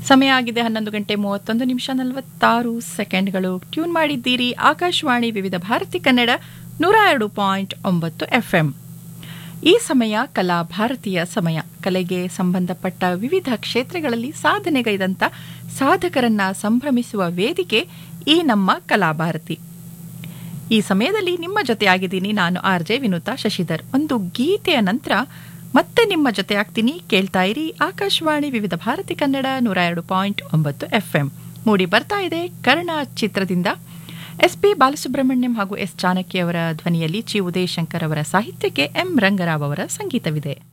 ಸಮಯ ಆಗಿದೆ ಹನ್ನೊಂದು ಗಂಟೆ ಮೂವತ್ತೊಂದು ನಿಮಿಷ ನಲವತ್ತಾರು ಸೆಕೆಂಡ್ಗಳು ಟ್ಯೂನ್ ಮಾಡಿದ್ದೀರಿ ಆಕಾಶವಾಣಿ ವಿವಿಧ ಭಾರತಿ ಕನ್ನಡ ನೂರ ಎರಡು ಪಾಯಿಂಟ್ ಒಂಬತ್ತು ಎಫ್ಎಂ ಈ ಸಮಯ ಕಲಾ ಭಾರತೀಯ ಸಮಯ ಕಲೆಗೆ ಸಂಬಂಧಪಟ್ಟ ವಿವಿಧ ಕ್ಷೇತ್ರಗಳಲ್ಲಿ ಸಾಧನೆಗೈದಂಥ ಸಾಧಕರನ್ನ ಸಂಭ್ರಮಿಸುವ ವೇದಿಕೆ ಈ ನಮ್ಮ ಕಲಾಭಾರತಿ ಈ ಸಮಯದಲ್ಲಿ ನಿಮ್ಮ ಜೊತೆಯಾಗಿದ್ದೀನಿ ನಾನು ಆರ್ ಜೆ ವಿನುತಾ ಶಶಿಧರ್ ಒಂದು ಗೀತೆಯ ನಂತರ ಮತ್ತೆ ನಿಮ್ಮ ಜೊತೆ ಆಗ್ತೀನಿ ಕೇಳ್ತಾ ಇರಿ ಆಕಾಶವಾಣಿ ವಿವಿಧ ಭಾರತಿ ಕನ್ನಡ ನೂರ ಎರಡು ಪಾಯಿಂಟ್ ಒಂಬತ್ತು ಎಫ್ ಎಂ ಮೂಡಿ ಬರ್ತಾ ಇದೆ ಕರ್ಣ ಚಿತ್ರದಿಂದ ಎಸ್ ಪಿ ಬಾಲಸುಬ್ರಹ್ಮಣ್ಯಂ ಹಾಗೂ ಎಸ್ ಜಾನಕಿ ಅವರ ಧ್ವನಿಯಲ್ಲಿ ಚಿ ಉದಯಶಂಕರ್ ಅವರ ಸಾಹಿತ್ಯಕ್ಕೆ ಎಂ ರಂಗರಾವ್ ಅವರ ಸಂಗೀತವಿದೆ